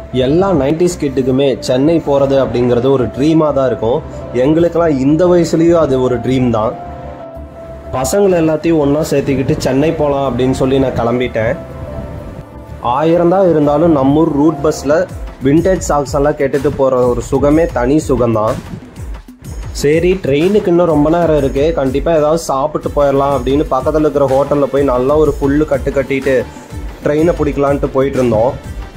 எல்லா நைன்டிஸ் கிட்டுக்குமே சென்னை போகிறது அப்படிங்கிறது ஒரு ட்ரீமாக தான் இருக்கும் எங்களுக்கெல்லாம் இந்த வயசுலேயும் அது ஒரு ட்ரீம் தான் பசங்களை எல்லாத்தையும் ஒன்றா சேர்த்துக்கிட்டு சென்னை போகலாம் அப்படின்னு சொல்லி நான் கிளம்பிட்டேன் ஆயிரம் தான் இருந்தாலும் நம்மூர் ரூட் பஸ்ஸில் விண்டேஜ் சாங்ஸ் எல்லாம் கேட்டுட்டு போகிற ஒரு சுகமே தனி சுகம்தான் சரி ட்ரெயினுக்கு இன்னும் ரொம்ப நேரம் இருக்கு கண்டிப்பாக ஏதாவது சாப்பிட்டு போயிடலாம் அப்படின்னு பக்கத்தில் இருக்கிற ஹோட்டலில் போய் நல்லா ஒரு ஃபுல்லு கட்டு கட்டிட்டு ட்ரெயினை பிடிக்கலான்ட்டு போயிட்டு இருந்தோம்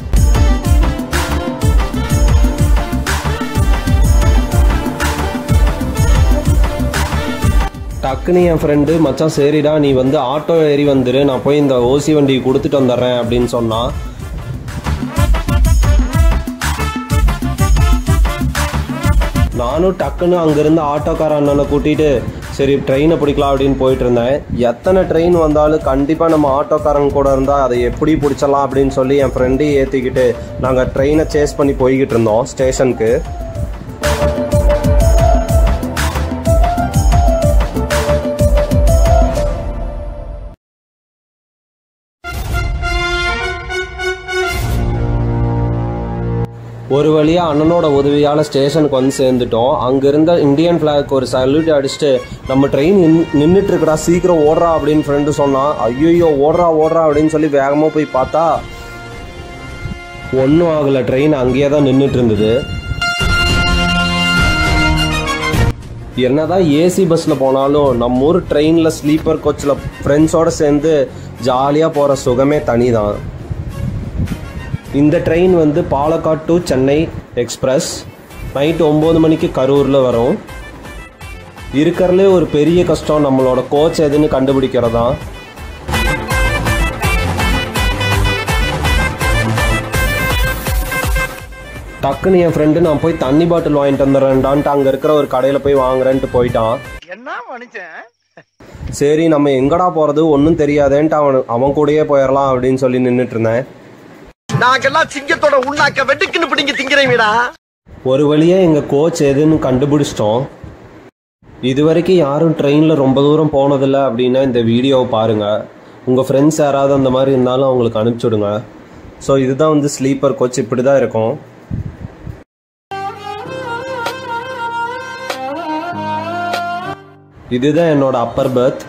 டக்குன்னு என் ஃப்ரெண்டு மச்சான் சரிடா நீ வந்து ஆட்டோ ஏறி வந்துரு நான் போய் இந்த ஓசி வண்டி கொடுத்துட்டு வந்துடுறேன் அப்படின்னு சொன்னான் நானும் டக்குன்னு அங்கேருந்து ஆட்டோக்கார அண்ணனை கூட்டிட்டு சரி ட்ரெயினை பிடிக்கலாம் அப்படின்னு போயிட்டு இருந்தேன் எத்தனை ட்ரெயின் வந்தாலும் கண்டிப்பாக நம்ம ஆட்டோக்காரங்க கூட இருந்தால் அதை எப்படி பிடிச்சலாம் அப்படின்னு சொல்லி என் ஃப்ரெண்டையும் ஏற்றிக்கிட்டு நாங்கள் ட்ரெயினை சேஸ் பண்ணி போய்கிட்டு இருந்தோம் ஸ்டேஷனுக்கு ஒரு வழியாக அண்ணனோட உதவியால் ஸ்டேஷனுக்கு வந்து சேர்ந்துட்டோம் அங்கே இருந்த இந்தியன் ஃப்ளாக் ஒரு சல்யூட் அடிச்சுட்டு நம்ம ட்ரெயின் நின்றுட்டு இருக்கடா சீக்கிரம் ஓடுறா அப்படின்னு ஃப்ரெண்டு சொன்னான் ஐயோ ஓடுறா ஓடுறா அப்படின்னு சொல்லி வேகமாக போய் பார்த்தா ஒன்றும் ஆகலை ட்ரெயின் அங்கேயே தான் நின்றுட்டு இருந்தது என்னதான் ஏசி பஸ்ஸில் போனாலும் நம்ம ஊர் ட்ரெயினில் ஸ்லீப்பர் கோச்சில் ஃப்ரெண்ட்ஸோடு சேர்ந்து ஜாலியாக போகிற சுகமே தனி தான் இந்த ட்ரெயின் வந்து Palakkad to Chennai express night ஒம்பது மணிக்கு கரூரில் வரும் இருக்கிறதுலே ஒரு பெரிய கஷ்டம் நம்மளோட கோச் எதுன்னு கண்டுபிடிக்கிறதா டக்குன்னு என் ஃப்ரெண்டு நான் போய் தண்ணி பாட்டில் வாங்கிட்டு வந்துடுறேன்டான்ட்டு அங்கே இருக்கிற ஒரு கடையில் போய் வாங்குறேன்ட்டு போயிட்டான் என்ன மனுஷன் சரி நம்ம எங்கடா போகிறது ஒன்றும் தெரியாதேன்ட்டு அவன் அவன் கூடயே போயிடலாம் அப்படின்னு சொல்லி நின்றுட்டு இருந்தேன் நாங்கெல்லாம் சிங்கத்தோட உண்ணாக்க வெட்டுக்குன்னு பிடிங்க திங்கிறீங்கடா ஒரு வழியா எங்கள் கோச் எதுன்னு கண்டுபிடிச்சிட்டோம் இது வரைக்கும் யாரும் ட்ரெயினில் ரொம்ப தூரம் போனதில்லை அப்படின்னா இந்த வீடியோவை பாருங்கள் உங்கள் ஃப்ரெண்ட்ஸ் யாராவது அந்த மாதிரி இருந்தாலும் அவங்களுக்கு அனுப்பிச்சி விடுங்க ஸோ இதுதான் வந்து ஸ்லீப்பர் கோச் இப்படி தான் இருக்கும் இதுதான் என்னோட அப்பர் பர்த்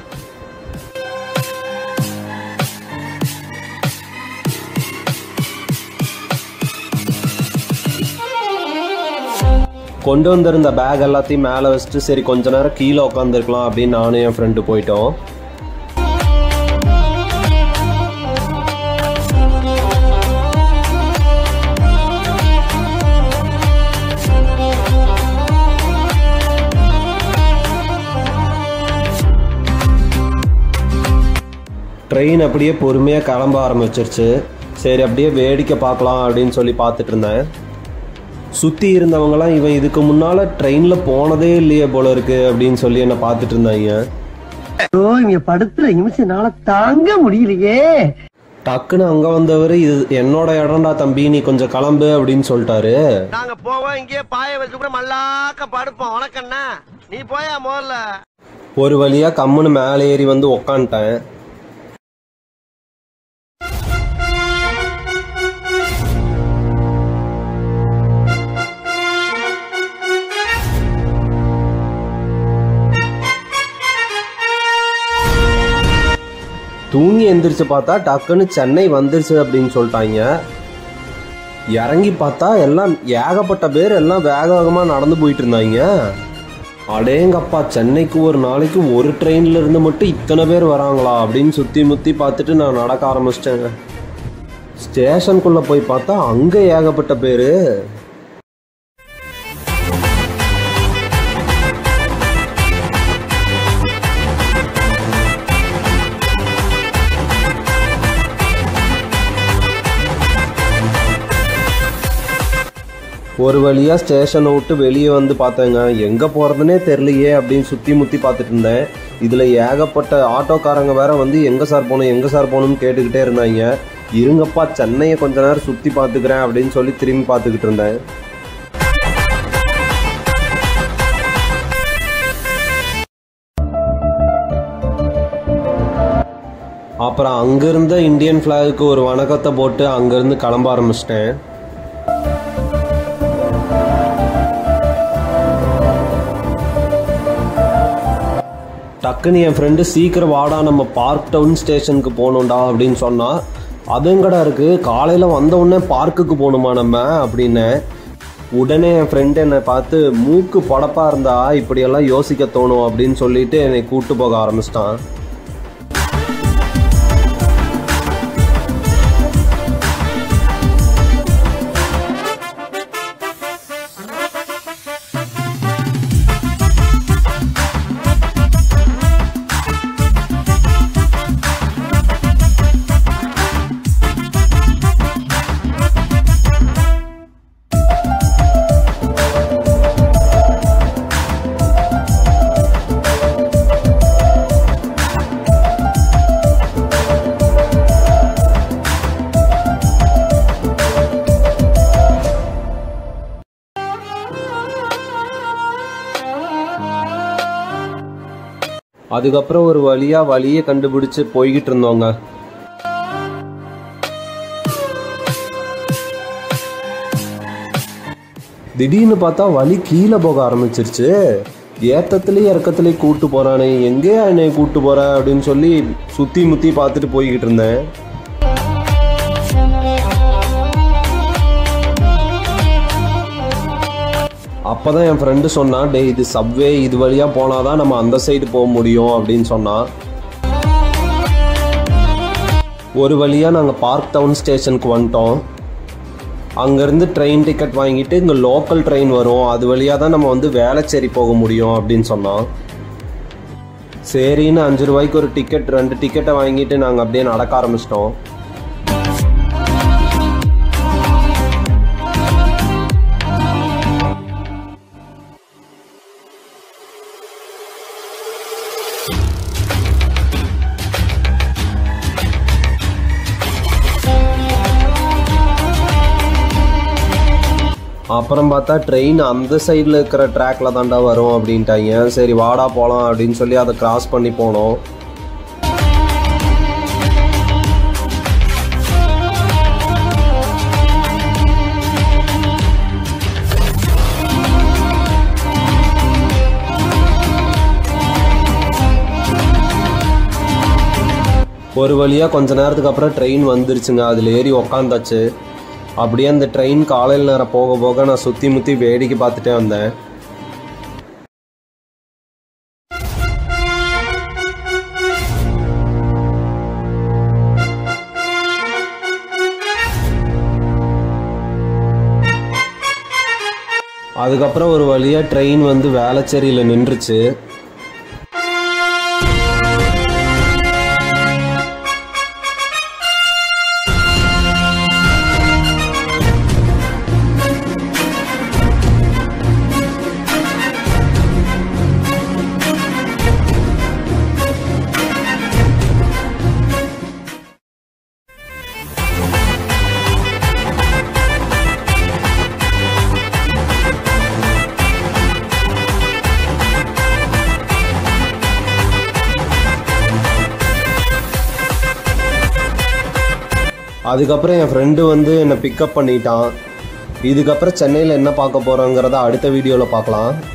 கொண்டு வந்திருந்த பேக் எல்லாத்தையும் மேலே வச்சுட்டு சரி கொஞ்ச நேரம் கீழே உட்காந்துருக்கலாம் அப்படின்னு நானும் என் ஃப்ரெண்டு போயிட்டோம் ட்ரெயின் அப்படியே பொறுமையாக கிளம்ப ஆரம்பிச்சிருச்சு சரி அப்படியே வேடிக்கை பார்க்கலாம் அப்படின்னு சொல்லி பார்த்துட்டு இருந்தேன் சுற்றி இருந்தவங்கலாம் இவன் இதுக்கு முன்னால் ட்ரெயினில் போனதே இல்லையே போல இருக்கு அப்படின்னு சொல்லி என்னை பார்த்துட்டு இருந்தாங்க ஐயோ இங்க படுத்துற நிமிஷம்னால தாங்க முடியலையே டக்குன்னு அங்கே வந்தவர் இது என்னோட இடம்டா தம்பி நீ கொஞ்சம் கிளம்பு அப்படின்னு சொல்லிட்டாரு நாங்க போவோம் இங்கேயே பாய வச்சு கூட மல்லாக்க படுப்போம் உனக்கண்ணா நீ போயா முதல்ல ஒரு வழியாக கம்முன்னு மேலே ஏறி வந்து உக்காந்துட்டேன் தூங்கி எந்திரிச்சு பார்த்தா டக்குன்னு சென்னை வந்துருச்சு அப்படின்னு சொல்லிட்டாங்க இறங்கி பார்த்தா எல்லாம் ஏகப்பட்ட பேர் எல்லாம் வேக வேகமாக நடந்து போயிட்டு இருந்தாங்க அடேங்கப்பா சென்னைக்கு ஒரு நாளைக்கு ஒரு ட்ரெயின்ல இருந்து மட்டும் இத்தனை பேர் வராங்களா அப்படின்னு சுற்றி முற்றி பார்த்துட்டு நான் நடக்க ஆரம்பிச்சிட்டேங்க ஸ்டேஷனுக்குள்ளே போய் பார்த்தா அங்கே ஏகப்பட்ட பேர் ஒரு வழியாக ஸ்டேஷனை விட்டு வெளியே வந்து பார்த்தேங்க எங்கே போகிறதுனே தெரிலையே அப்படின்னு சுற்றி முற்றி பார்த்துட்டு இருந்தேன் இதில் ஏகப்பட்ட ஆட்டோக்காரங்க வேற வந்து எங்கே சார் போகணும் எங்கே சார் போகணும்னு கேட்டுக்கிட்டே இருந்தாங்க இருங்கப்பா சென்னையை கொஞ்ச நேரம் சுற்றி பார்த்துக்கிறேன் அப்படின்னு சொல்லி திரும்பி பார்த்துக்கிட்டு இருந்தேன் அப்புறம் அங்கேருந்த இந்தியன் ஃப்ளாகுக்கு ஒரு வணக்கத்தை போட்டு அங்கேருந்து கிளம்ப ஆரம்பிச்சிட்டேன் டக்குன்னு என் ஃப்ரெண்டு சீக்கிரம் வாடா நம்ம பார்க் டவுன் ஸ்டேஷனுக்கு போகணும்டா அப்படின்னு சொன்னால் அதுங்கடா இருக்குது காலையில் வந்த உடனே பார்க்குக்கு போகணுமா நம்ம அப்படின்னு உடனே என் ஃப்ரெண்டு என்னை பார்த்து மூக்கு படப்பாக இருந்தா இப்படியெல்லாம் யோசிக்க தோணும் அப்படின்னு சொல்லிட்டு என்னை கூட்டு போக ஆரம்பிச்சிட்டான் அதுக்கப்புறம் ஒரு வழியா வழியை கண்டுபிடிச்சு போய்கிட்டு இருந்தோங்க திடீர்னு பார்த்தா வழி கீழே போக ஆரம்பிச்சிருச்சு ஏத்தத்துலேயும் இறக்கத்துலேயும் கூட்டு போறானே எங்கேயா என்னை கூட்டு போற அப்படின்னு சொல்லி சுத்தி முத்தி பார்த்துட்டு போய்கிட்டு இருந்தேன் அப்பதான் என் ஃப்ரெண்டு சொன்னான் டேய் இது சப்வே இது வழியா போனாதான் நம்ம அந்த சைடு போக முடியும் அப்படின்னு சொன்னான் ஒரு வழியா நாங்கள் பார்க் டவுன் ஸ்டேஷனுக்கு வந்துட்டோம் அங்கேருந்து ட்ரெயின் டிக்கெட் வாங்கிட்டு இங்கே லோக்கல் ட்ரெயின் வரும் அது வழியாக தான் நம்ம வந்து வேளச்சேரி போக முடியும் அப்படின்னு சொன்னோம் சரின்னு அஞ்சு ரூபாய்க்கு ஒரு டிக்கெட் ரெண்டு டிக்கெட்டை வாங்கிட்டு நாங்கள் அப்படியே நடக்க ஆரம்பிச்சிட்டோம் அப்புறம் பார்த்தா ட்ரெயின் அந்த சைடில் இருக்கிற ட்ராக்ல தாண்டா வரும் அப்படின்ட்டாங்க சரி வாடா போகலாம் அப்படின்னு சொல்லி அதை கிராஸ் பண்ணி போனோம் ஒரு வழியாக கொஞ்ச நேரத்துக்கு அப்புறம் ட்ரெயின் வந்துருச்சுங்க அதில் ஏறி உக்காந்தாச்சு அப்படியே அந்த ட்ரெயின் காலையில் நேரம் போக போக நான் சுற்றி முற்றி வேடிக்கை பார்த்துட்டே வந்தேன் அதுக்கப்புறம் ஒரு வழியாக ட்ரெயின் வந்து வேளச்சேரியில் நின்றுச்சு அதுக்கப்புறம் என் ஃப்ரெண்டு வந்து என்னை பிக்கப் பண்ணிட்டான் இதுக்கப்புறம் சென்னையில் என்ன பார்க்க போகிறோங்கிறத அடுத்த வீடியோவில் பார்க்கலாம்